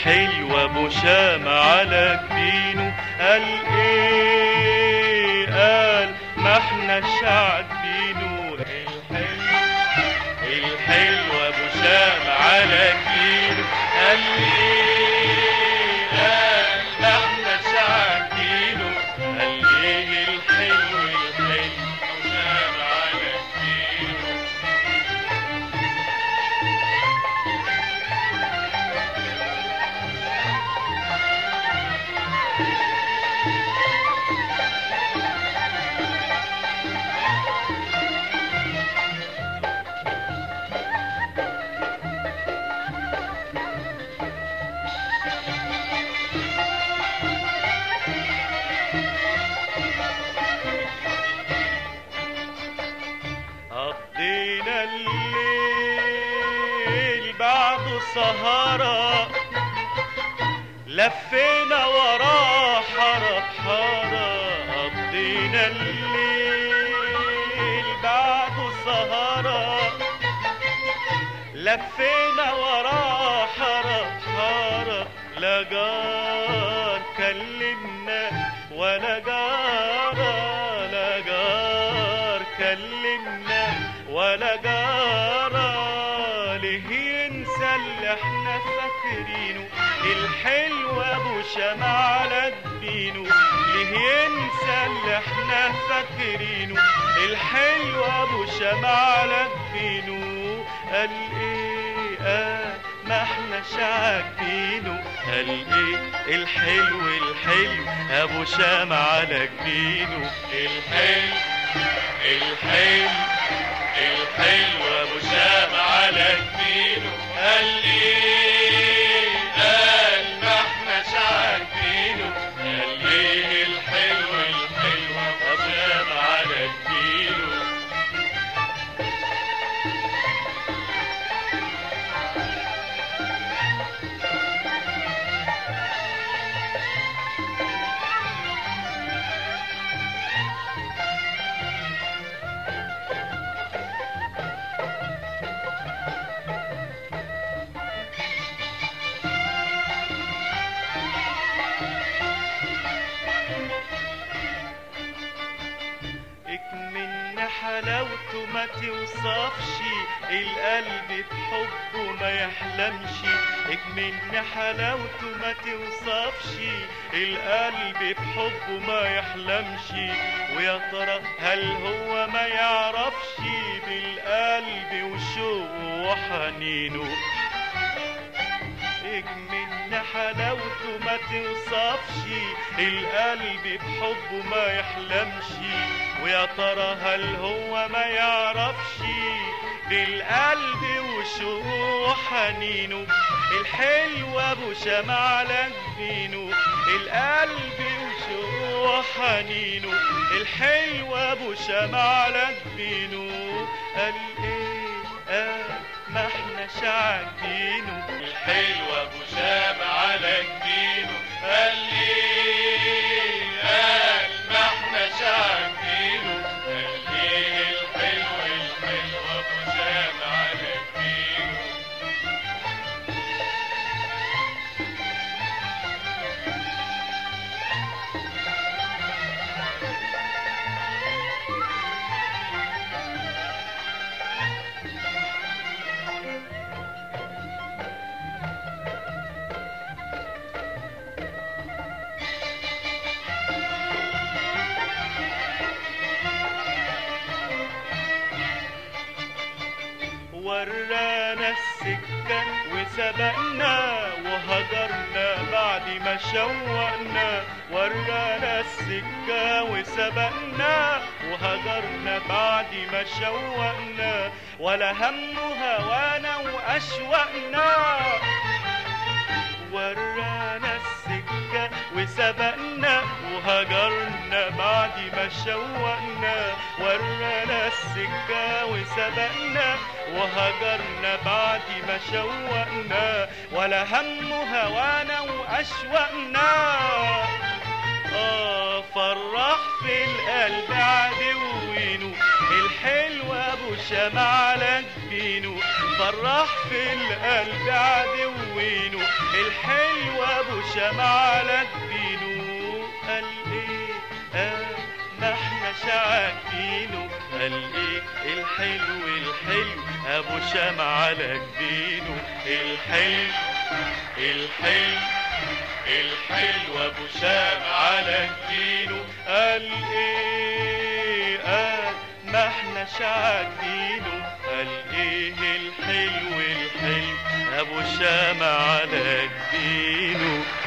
الحلو ابو شام على جبينه قال ايه قال ما احنا شعبينه الحلو الحلو ابو شام على جبينه قال ايه قال ما احنا شعبينه قال ايه الحلو الحلو ابو شام على جبينه قضينا الليل بعد سهرة لفينا وراه حارة بحارة قضينا الليل بعد سهرة لفينا وراه حارة بحارة لا جار كلمنا ولا جارة لا جار كلمنا ولا جارة ليه ينسى اللي احنا فاكرينه الحلو ابو شمع على جبينه ليه ينسى اللي احنا فاكرينه الحلو ابو شمع على جبينه قال ايه قال ما احنا شاكينه قال ايه الحلو الحلو ابو شمع على جبينه الحلو الحلو الحلو ابو شمع على جبينه قال ايه قال ما احنا شاكينه قال ايه الحلو الحلو ابو شمع على جبينه اكمن حلاوته ما توصفش القلب بحبه ما يحلمش اكمن حلاوته ما توصفش القلب بحبه ما يحلمش ويا ترى هل هو ما يعرفش بالقلب وشوقه وحنينه اجمن حلاوته ما توصفش القلب بحبه ما يحلمش ويا ترى هل هو ما يعرفش بالقلب وشوقه وحنينه الحلو ابو شمع على جبينه القلب وشوقه وحنينه الحلو ابو شمع على جبينه قال ايه قال ما احنا شاعبينه الحلو ابو شام على جبينه قال لي قال ما احنا شاعبينه قال لي الحلو الحلو ابو شام على جبينه ورانا السكة وسبقنا وهجرنا بعد ما شوقنا ورانا السكة وسبقنا وهجرنا بعد ما شوقنا ولا هم هوانا وأشوقنا ورانا السكة وسبقنا وهجرنا بعد ما شوقنا ورانا السكة وسبقنا وهجرنا بعد ما شوقنا ولا هم هوانا وأشوقنا آه فرح في القلب عدوينه الحلو أبو شمع على جبينه فرح في القلب عدوينه الحلو ابو شمع على جبينه قال ايه قال ما احنا شعاكينه قال ايه الحلو الحلو ابو شمع على جبينه الحلو الحلو الحلو ابو شمع على جبينه قال ايه قال ما احنا شعاكينه قال ايه الحلو الحلو ابو شمع على جبينه